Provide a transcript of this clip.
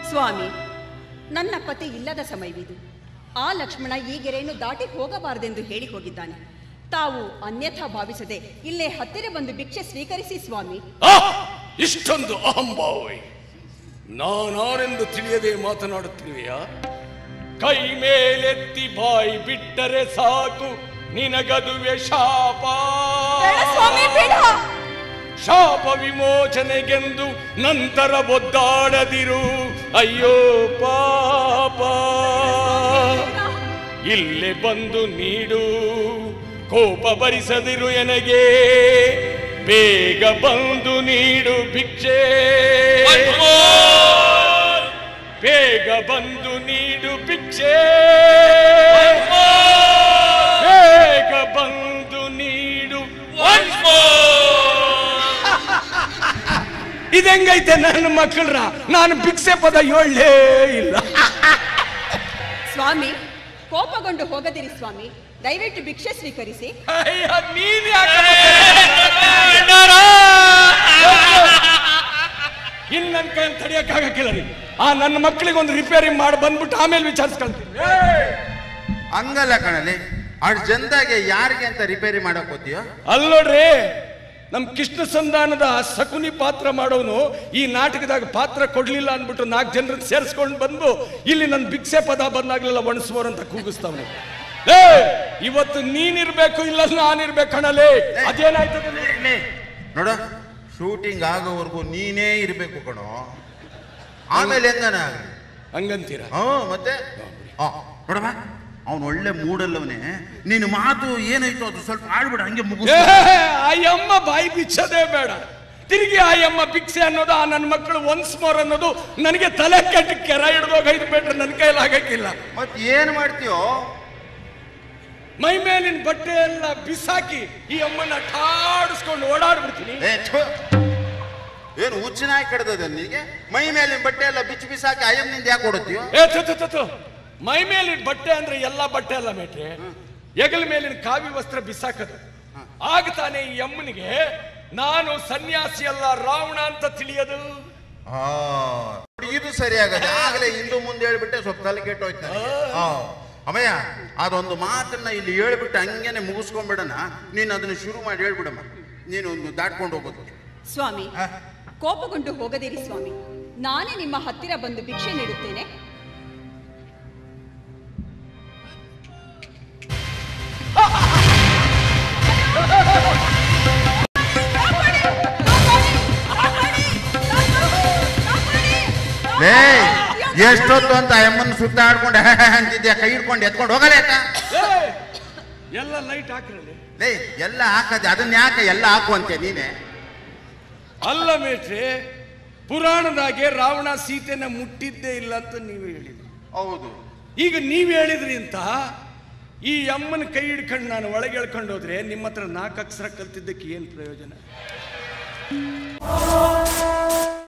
ಸ್ವಾಮಿ ನನ್ನ ಪತಿ ಇಲ್ಲದ ಸಮಯವಿದು ಆ ಲಕ್ಷ್ಮಣ ಈ ಗೆರೆಯನ್ನು ದಾಟಿ ಹೋಗಬಾರದೆಂದು ಹೇಳಿ ಹೋಗಿದ್ದಾನೆ ತಾವು ಅನ್ಯಥಾ ಭಾವಿಸದೆ ಇಲ್ಲೇ ಹತ್ತಿರ ಬಂದು ಭಿಕ್ಷೆ ಸ್ವೀಕರಿಸಿ ಸ್ವಾಮಿ ಆಹ್! ಇಷ್ಟೊಂದು ಅಹಂಭಾವೈ ನಾನಾರೆಂದು ತಿಳಿಯದೆ ಮಾತನಾಡುತ್ತಿರುವೆಯಾ ಕೈ ಮೇಲೆತ್ತಿ ಬಾಯಿ ಬಿಟ್ಟರೆ ಸಾಕು ನಿನಗದುವೆ ಶಾಪ ಸ್ವಾಮಿ ಬೇಡ ಶಾಪ ವಿಮೋಚನೆಗೆಂದು ನಂತರ ಒದ್ದಾಡದಿರು ಅಯ್ಯೋ ಪಾಪ ಇಲ್ಲೇ ಬಂದು ನೀಡು ಕೋಪ ಭರಿಸದಿರು ಎನಗೆ ಬೇಗ ಬಂದು ನೀಡು ಭಿಕ್ಷೆ ಬೇಗ ಬಂದು ನೀಡು ಭಿಕ್ಷೆ ಬೇಗ ಬಂದು ನೀಡು ಇದೆಂಗೈತೆ ನನ್ನ ಮಕ್ಕಳ್ರ ನಾನು ಭಿಕ್ಷೆ ಪದ ಏಳಲೇ ಇಲ್ಲ ಸ್ವಾಮಿ ಕೋಪಗೊಂಡು ಹೋಗದಿರಿ ಸ್ವಾಮಿ ದಯವಿಟ್ಟು ಭಿಕ್ಷೆ ಸ್ವೀಕರಿಸಿ ಅಯ್ಯ, ನೀನ್ ಯಾಕೆ ಇನ್ ನನ್ನ ಕೈ ತಡಿಯಕ್ಕಾಗಕ್ಕಿಲ್ಲ ರೀ ಆ ನನ್ನ ಮಕ್ಕಳಿಗೆ ಒಂದು ರಿಪೇರಿ ಮಾಡಿ ಬಂದ್ಬಿಟ್ಟು ಆಮೇಲೆ ವಿಚಾರಿಸ್ಕೊಳ್ತೀನಿ ಹಂಗಲ್ಲ ಕಣಲಿ ಅರ್ಜೆಂಟಾಗೆ ಯಾರಿಗೆ ಅಂತ ರಿಪೇರಿ ಮಾಡಕ್ ಹೋಗ್ತೀಯೋ ಅಲ್ಲಿ ನೋಡ್ರಿ ನಮ್ ಕೃಷ್ಣ ಸಂಧಾನದ ಸಕುನಿ ಪಾತ್ರ ಮಾಡೋನು ಈ ನಾಟಕದಾಗ ಪಾತ್ರ ಕೊಡ್ಲಿಲ್ಲ ಅಂದ್ಬಿಟ್ಟು ನಾಲ್ಕು ಜನರನ್ನ ಸೇರಿಸ್ಕೊಂಡು ಬಂದು ಇಲ್ಲಿ ನನ್ನ ಭಿಕ್ಷೆ ಪದ ಬಂದಾಗ್ಲೆಲ್ಲ ಒಣಸ್ಬೋರ್ ಅಂತ ಕೂಗಿಸ್ತಾವನೆ ಏ ಇವತ್ತು ನೀನಿರ್ಬೇಕು ಇಲ್ಲ ನಾನಿರ್ಬೇಕು ಕಣಲೇ ಅದೇನಾಯ್ತದೆ ನೋಡಿ. ನೋಡ ಶೂಟಿಂಗ್ ಆಗೋವರೆಗೂ ನೀನೇ ಇರ್ಬೇಕು ಕಣೋ ಆಮೇಲೆ ಹೆಂಗನ ಹಂಗಂತೀರ ಹ್ಞೂ ಮತ್ತೆ ಆ, ನೋಡಮ್ಮ ಅವನು ಒಳ್ಳೆ ಮೂಡಲ್ಲವನೇ ನಿನ್ನ ಮಾತು ಏನಾಯ್ತು ಅದು ಸ್ವಲ್ಪ ಆಡ್ಬಿಡ ಹಂಗೆ ಮುಗಿಸ್ ಏ, ಆ ಯಮ್ಮ ಬಾಯಿ ಬಿಚ್ಚೋದೇ ಬೇಡ ತಿರುಗಿ ಆ ಯಮ್ಮ ಭಿಕ್ಷೆ ಅನ್ನೋದು ಆ ನನ್ನ ಮಕ್ಕಳು ಒನ್ಸ್ ಮೋರ್ ಅನ್ನೋದು ನನಗೆ ತಲೆ ಕೆಟ್ಟ ಕೆರ ಹಿಡ್ದೋಗ ಐದು ಬೇಟ್ರೆ ನನ್ನ ಕೈಲಿ ಆಗಕ್ಕಿಲ್ಲ ಮತ್ ಏನ್ ಮಾಡ್ತೀಯೋ ಮೈ ಮೇಲಿನ ಬಟ್ಟೆ ಎಲ್ಲ ಬಿಸಾಕಿ ಈ ಅಮ್ಮನ ಠಾಡಿಸ್ಕೊಂಡು ಓಡಾಡ್ಬಿಡ್ತೀನಿ ಏ ಥು. ಏನು ಹುಚ್ಚಿನಾಯಿ ಕಡ್ದದ ನಿನಗೆ ಮೈ ಮೇಲಿನ ಬಟ್ಟೆ ಎಲ್ಲ ಬಿಚ್ಚಿ ಬಿಸಾಕಿ ಅಯ್ಯಮ್ಮನಿಂದ ಯಾಕೆ ಕೊಡುತ್ತೀಯೋ ಏ ತು ತು, ತು, ತು. ಮೈ ಮೇಲಿನ ಬಟ್ಟೆ ಅಂದ್ರೆ ಎಲ್ಲಾ ಬಟ್ಟೆ ಅಲ್ಲ ಮೇಟ್ರೆ ಹೆಗಲ ಮೇಲಿನ ಕಾವಿ ವಸ್ತ್ರ ಬಿಸಾಕದು ಆಗ ತಾನೇ ಈ ಅಮ್ಮನಿಗೆ ನಾನು ಸನ್ಯಾಸಿ ಅಲ್ಲ ರಾವಣ ಅಂತ ತಿಳಿಯದು ಆ, ಇದು ಸರಿಯಾಗದೆ ಆಗಲೇ ಹಿಂದೂ ಮುಂದೆ ಹೇಳ್ಬಿಟ್ಟೆ ಸ್ವಲ್ಪ ತಲೆ ಕೆಟ್ಟೋಯ್ತು ನನಗೆ. ಆ, ಅಮ್ಮಯ್ಯ ಅದೊಂದು ಮಾತನ್ನ ಇಲ್ಲಿ ಹೇಳ್ಬಿಟ್ಟು ಹಂಗೇನೆ ಮುಗಿಸ್ಕೊಂಡ್ಬಿಡಣ ನೀನು ಅದನ್ನ ಶುರು ಮಾಡಿ ಹೇಳ್ಬಿಡಮ್ಮ ನೀನು ಒಂದು ದಾಟ್ಕೊಂಡು ಹೋಗೋದಕ್ಕೆ ಸ್ವಾಮಿ ಕೋಪಗೊಂಡು ಹೋಗದಿರಿ ಸ್ವಾಮಿ ನಾನೇ ನಿಮ್ಮ ಹತ್ತಿರ ಬಂದು ಭಿಕ್ಷೆ ನೀಡುತ್ತೇನೆ ಲೇ ಎಷ್ಟೊತ್ತು ಅಂತ ಅಮ್ಮನ ಸುತ್ತ ಆಡ್ಕೊಂಡು ಅಂತಿದ್ಯಾ ಕೈ ಹಿಡ್ಕೊಂಡು ಎತ್ಕೊಂಡು ಹೋಗಲೇ ಆಯ್ತಾ ಏ, ಎಲ್ಲ ಲೈಟ್ ಹಾಕಿರಲಿ ಲೇ ಎಲ್ಲ ಹಾಕದೆ ಅದನ್ನ ಯಾಕೆ ಎಲ್ಲ ಹಾಕುವಂತೆ ನೀನೆ ಅಲ್ಲ ಮೇಟ್ರೆ ಪುರಾಣದಾಗೆ ರಾವಣ ಸೀತೆನ ಮುಟ್ಟಿದ್ದೇ ಇಲ್ಲ ಅಂತ ನೀವು ಹೇಳಿದ್ರಿ ಹೌದು ಈಗ ನೀವು ಹೇಳಿದ್ರಿ ಅಂತ ಈ ಅಮ್ಮನ ಕೈ ಹಿಡ್ಕೊಂಡು ನಾನು ಒಳಗೆ ಎಳ್ಕೊಂಡು ಹೋದ್ರೆ ನಿಮ್ಮ ಹತ್ರ ನಾಲ್ಕು ಅಕ್ಷರ ಕಲ್ತಿದ್ದಕ್ಕೆ ಏನು ಪ್ರಯೋಜನ